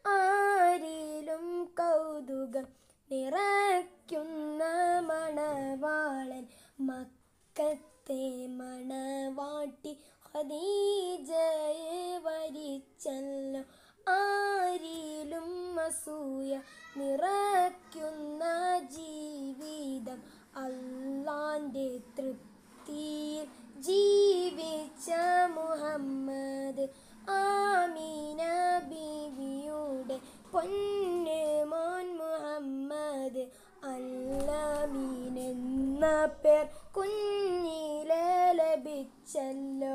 ആരിലും കൗതുകം നിറയ്ക്കുന്ന മണവാളൻ മക്കത്തെ മണവാട്ടി ഖദീജയെ വരിച്ചല്ലോ ആരിലും അസൂയ നിറയ്ക്കുന്ന ജീവിതം അള്ളാന്റെ തൃപ്തിയിൽ ജീവിച്ച മുഹമ്മദ് ആമീന ബീവിയുടെ പൊന്ന് മോൻ മുഹമ്മദ് അല്ലമീൻ എന്ന പേർ കുഞ്ഞിലെ ലഭിച്ചല്ലോ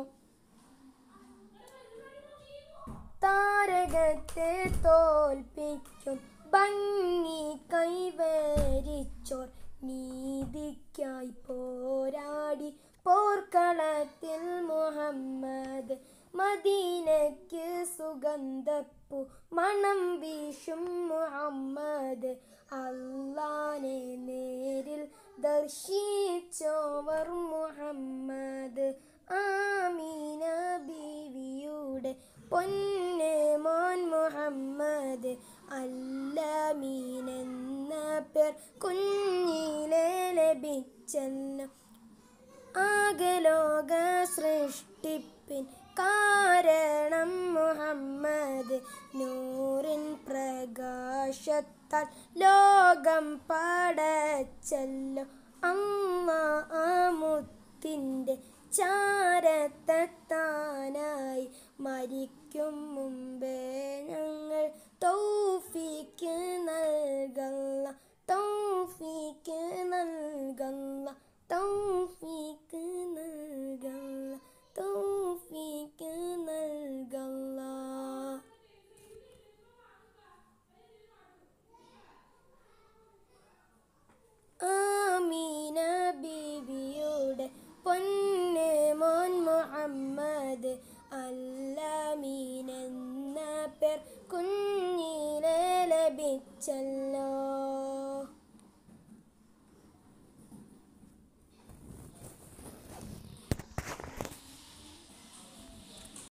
താരകത്തെ തോൽപ്പിക്കും ഭംഗി കൈവരിച്ചോർ നീതിക്കായി പോരാടി പോർക്കളത്തിൽ മുഹമ്മദ് മദീനയ്ക്ക് സുഗന്ധപ്പു മണം വീശും മുഹമ്മദ് അള്ളാനെ നേരിൽ ദർശിച്ചോവർ മുഹമ്മദ് ആമീന ബീവിയുടെ പൊന്ന് മോൻ മുഹമ്മദ് അല്ലമീൻ എന്ന പേർ കുഞ്ഞിലെ ലഭിച്ചല്ലോ ആകലോക സൃഷ്ടിപ്പിൻ കാരണം മുഹമ്മദ് നൂറിൻ പ്രകാശത്താൽ ലോകം പടച്ചല്ലോ അമ്മ ആ മുത്തിൻ്റെ ചാരത്തെത്താനായി മരിക്കും മുമ്പേ ഞങ്ങൾ തൗഫീക്ക് നൽകല്ല തൗഫീക്ക് നൽകല്ല തൗഫീക്ക് നൽകല്ല തൗഫീക്ക് നൽകല്ല ആമീന ബീവിയുടെ പൊന്ന് മോൻ മുഹമ്മദ് അല്ലമീൻ എന്ന പേർ കുഞ്ഞിലെ ലഭിച്ചല്ല